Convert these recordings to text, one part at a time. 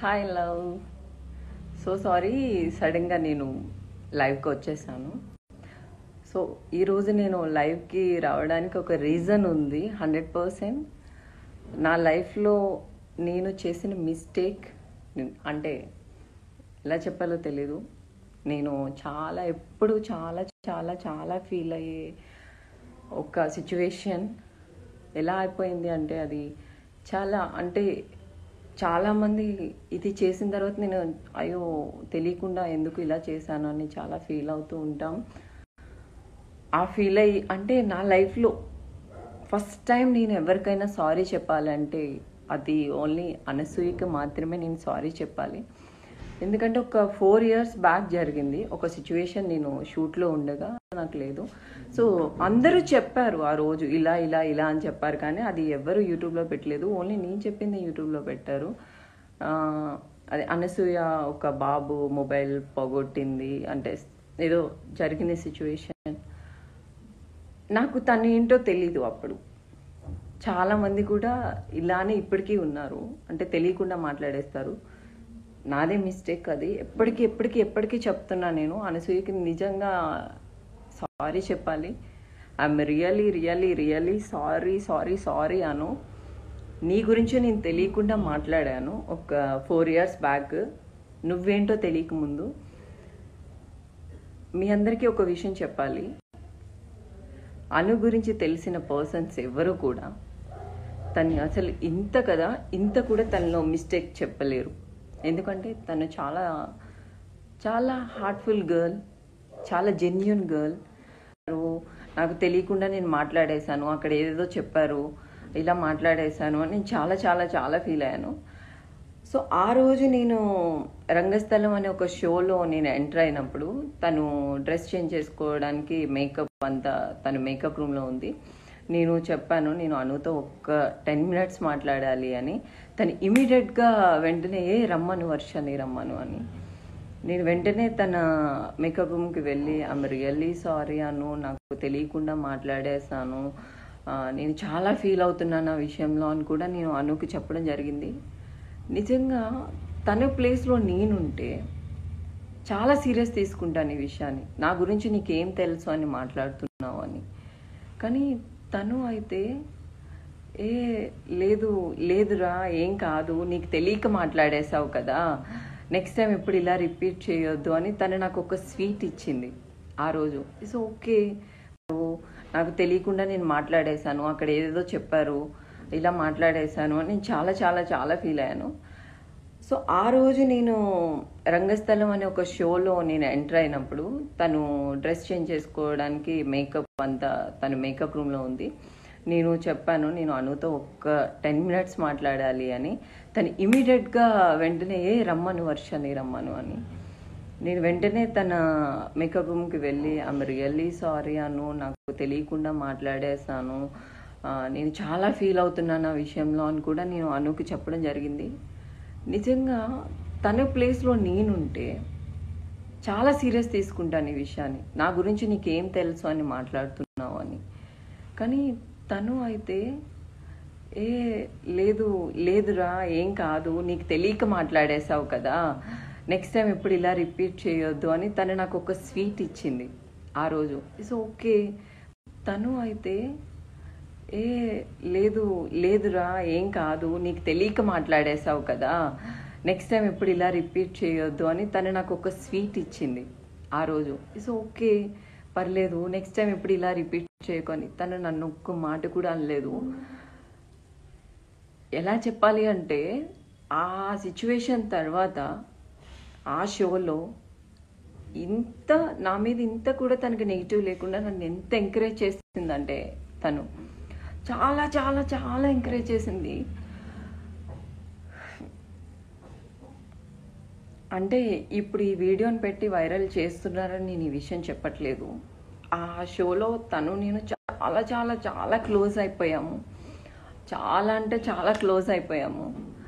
Hi love so sorry సడన్గా నేను లైవ్కి వచ్చేసాను సో ఈరోజు నేను లైవ్కి రావడానికి ఒక రీజన్ ఉంది హండ్రెడ్ పర్సెంట్ నా లైఫ్లో నేను చేసిన మిస్టేక్ అంటే ఎలా చెప్పాలో తెలీదు నేను చాలా ఎప్పుడు చాలా చాలా చాలా ఫీల్ అయ్యే ఒక సిచ్యువేషన్ ఎలా అయిపోయింది అంటే అది చాలా అంటే చాలామంది ఇది చేసిన తర్వాత నేను అయ్యో తెలియకుండా ఎందుకు ఇలా చేశాను అని చాలా ఫీల్ అవుతూ ఉంటాం ఆ ఫీల్ అయ్యి అంటే నా లైఫ్లో ఫస్ట్ టైం నేను ఎవరికైనా సారీ చెప్పాలంటే అది ఓన్లీ అనసూయకి మాత్రమే నేను సారీ చెప్పాలి ఎందుకంటే ఒక ఫోర్ ఇయర్స్ బ్యాక్ జరిగింది ఒక సిచ్యువేషన్ నేను షూట్లో ఉండగా నాకు లేదు సో అందరూ చెప్పారు ఆ రోజు ఇలా ఇలా ఇలా అని చెప్పారు కానీ అది ఎవరు యూట్యూబ్లో పెట్టలేదు ఓన్లీ నేను చెప్పింది యూట్యూబ్లో పెట్టారు ఆ, అది అనసూయ ఒక బాబు మొబైల్ పోగొట్టింది అంటే ఏదో జరిగిన సిచ్యువేషన్ నాకు తను ఏంటో తెలీదు అప్పుడు చాలా మంది కూడా ఇలానే ఇప్పటికీ ఉన్నారు అంటే తెలియకుండా మాట్లాడేస్తారు నాదే మిస్టేక్ అది ఎప్పటికీ ఎప్పటికీ ఎప్పటికీ చెప్తున్నా నేను అనసూయకి నిజంగా సారీ చెప్పాలి I'm really really really sorry sorry sorry Anu నీ గురించి నేను తెలియకుండా మాట్లాడాను ఒక ఫోర్ ఇయర్స్ బ్యాక్ నువ్వేంటో తెలియక ముందు మీ అందరికీ ఒక విషయం చెప్పాలి అను గురించి తెలిసిన పర్సన్స్ ఎవరు కూడా తను అసలు ఇంత కదా ఇంత కూడా తనలో మిస్టేక్ చెప్పలేరు ఎందుకంటే తను చాలా చాలా హార్ట్ఫుల్ గర్ల్ చాలా జెన్యున్ గర్ల్ నాకు తెలియకుండా నేను మాట్లాడేశాను అక్కడ ఏదేదో చెప్పారు ఇలా మాట్లాడేశాను అని నేను చాలా చాలా చాలా ఫీల్ అయ్యాను సో ఆ రోజు నేను రంగస్థలం అనే ఒక షోలో నేను ఎంటర్ అయినప్పుడు తను డ్రెస్ చేంజ్ చేసుకోవడానికి మేకప్ అంతా తను మేకప్ రూమ్లో ఉంది నేను చెప్పాను నేను అనుతో ఒక్క టెన్ మినిట్స్ మాట్లాడాలి అని తను ఇమీడియట్గా వెంటనే ఏ రమ్మను వర్షని రమ్మను అని నేను వెంటనే తన మేకప్ రూమ్కి వెళ్ళి ఐమ్ రియల్లీ సారీ అను నాకు తెలియకుండా మాట్లాడేశాను ఆ, నేను చాలా ఫీల్ అవుతున్నాను ఆ విషయంలో అని కూడా నేను అనుకి చెప్పడం జరిగింది నిజంగా తన ప్లేస్లో నేనుంటే చాలా సీరియస్ తీసుకుంటాను ఈ విషయాన్ని నా గురించి నీకేం తెలుసు అని మాట్లాడుతున్నావు అని కానీ తను అయితే ఏ లేదు లేదురా ఏం కాదు నీకు తెలియక మాట్లాడేశావు కదా నెక్స్ట్ టైం ఇప్పుడు ఇలా రిపీట్ చేయొద్దు అని తను నాకు ఒక స్వీట్ ఇచ్చింది ఆ రోజు ఇట్స్ ఓకే నాకు తెలియకుండా నేను మాట్లాడేశాను అక్కడ ఏదేదో చెప్పారు ఇలా మాట్లాడేశాను అని నేను చాలా చాలా చాలా ఫీల్ అయ్యాను సో ఆ రోజు నేను రంగస్థలం అనే ఒక షోలో నేను ఎంటర్ అయినప్పుడు తను డ్రెస్ చేంజ్ చేసుకోవడానికి మేకప్ అంతా తను మేకప్ రూమ్లో ఉంది నేను చెప్పాను నేను అనుతో ఒక్క టెన్ మినిట్స్ మాట్లాడాలి అని తను ఇమీడియట్గా వెంటనే ఏ రమ్మను వర్షని రమ్మను అని నేను వెంటనే తన మేకప్ రూమ్కి వెళ్ళి ఐమ్ రియల్లీ సారీ అను నాకు తెలియకుండా మాట్లాడేశాను ఆ, నేను చాలా ఫీల్ అవుతున్నాను ఆ విషయంలో అని కూడా నేను అనుకి చెప్పడం జరిగింది నిజంగా తన ప్లేస్లో నేనుంటే చాలా సీరియస్ తీసుకుంటాను ఈ విషయాన్ని నా గురించి నీకేం తెలుసు అని మాట్లాడుతున్నావు అని కానీ తను అయితే ఏ లేదు లేదురా ఏం కాదు నీకు తెలియక మాట్లాడేశావు కదా నెక్స్ట్ టైం ఇప్పుడు ఇలా రిపీట్ చేయొద్దు అని తను నాకు ఒక స్వీట్ ఇచ్చింది ఆ రోజు ఇట్స్ ఓకే తను అయితే ఏ లేదు లేదురా ఏం కాదు నీకు తెలియక మాట్లాడేశావు కదా నెక్స్ట్ టైం ఇప్పుడు ఇలా రిపీట్ చేయొద్దు అని తను నాకు ఒక స్వీట్ ఇచ్చింది ఆ రోజు ఇట్స్ ఓకే పర్లేదు నెక్స్ట్ టైం ఇప్పుడు ఇలా రిపీట్ చేయకొని తను నన్ను ఒక్క మాట కూడా అనలేదు ఎలా చెప్పాలి అంటే ఆ సిచ్యువేషన్ తర్వాత ఆ షోలో ఇంత నా మీద ఇంత కూడా తనకి నెగిటివ్ లేకుండా నన్ను ఎంత ఎంకరేజ్ చేసిందంటే తను చాలా చాలా చాలా ఎంకరేజ్ చేసింది అంటే ఇప్పుడు ఈ వీడియోని పెట్టి వైరల్ చేస్తున్నారని నేను ఈ విషయం చెప్పట్లేదు ఆ షోలో తను నేను చాలా చాలా చాలా క్లోజ్ అయిపోయాము చాలా అంటే చాలా క్లోజ్ అయిపోయాము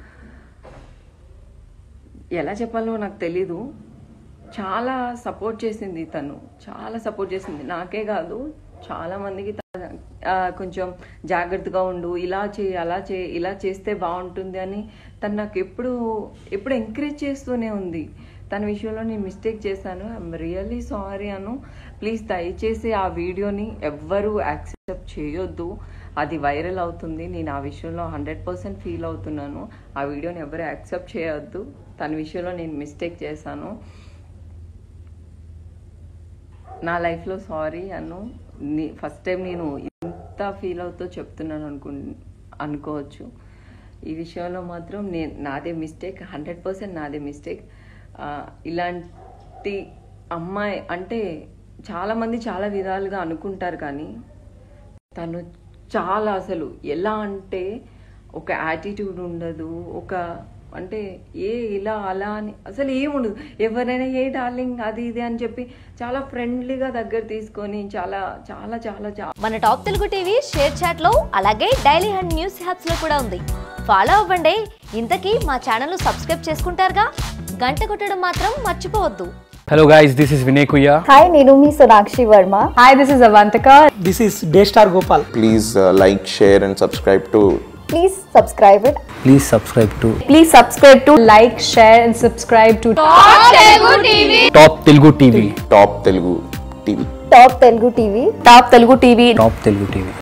ఎలా చెప్పాలో నాకు తెలీదు చాలా సపోర్ట్ చేసింది తను చాలా సపోర్ట్ చేసింది నాకే కాదు చాలా మందికి తన ఆ, కొంచెం జాగ్రత్తగా ఉండు ఇలా చేయి అలా చేయి ఇలా చేస్తే బాగుంటుంది అని తను నాకు ఎప్పుడు ఎప్పుడు ఎంకరేజ్ చేస్తూనే ఉంది తన విషయంలో నేను మిస్టేక్ చేశాను I'm really sorry Anu please దయచేసి ఆ వీడియోని ఎవ్వరూ యాక్సెప్ట్ చేయొద్దు అది వైరల్ అవుతుంది నేను ఆ విషయంలో హండ్రెడ్ పర్సెంట్ ఫీల్ అవుతున్నాను ఆ వీడియోని ఎవరు యాక్సెప్ట్ చేయొద్దు తన విషయంలో నేను మిస్టేక్ చేశాను నా లైఫ్లో సారీ అను నీ ఫస్ట్ టైం నేను ఇంత ఫీల్ అవుతూ చెప్తున్నాను అనుకు అనుకోవచ్చు ఈ విషయంలో మాత్రం నేను నాదే మిస్టేక్ హండ్రెడ్ పర్సెంట్ నాదే మిస్టేక్ ఇలాంటి అమ్మాయి అంటే చాలామంది చాలా విధాలుగా అనుకుంటారు కానీ తను చాలా అసలు ఎలా అంటే ఒక యాటిట్యూడ్ ఉండదు ఒక అంటే ఏ ఇలా అలా అని అసలు ఏముండదు ఎవరైనా ఏ డార్లింగ్ అది ఇది అని చెప్పి చాలా ఫ్రెండ్లీగా దగ్గర తీసుకొని చాలా చాలా చాలా చాలా మన top Telugu TV ShareChat లో అలాగే డైలీ హండ్ న్యూస్ హ్యాప్స్ లో కూడా ఉంది ఫాలో అవ్వండి ఇంతకీ మా ఛానల్ సబ్స్క్రైబ్ చేసుకుంటారుగా గంట కొట్టడం మాత్రం మర్చిపోవద్దు Hello guys, this is Vinay Kuya. Hi, నేను మీ Sonakshi Varma Hi, this is Avantika. This is Daystar Gopal. please uh, like, share, and subscribe to please subscribe it Please subscribe to Please subscribe to like, share, and subscribe to Top Telugu TV. Top Telugu TV. Top Telugu TV Top Telugu TV. Top Telugu TV.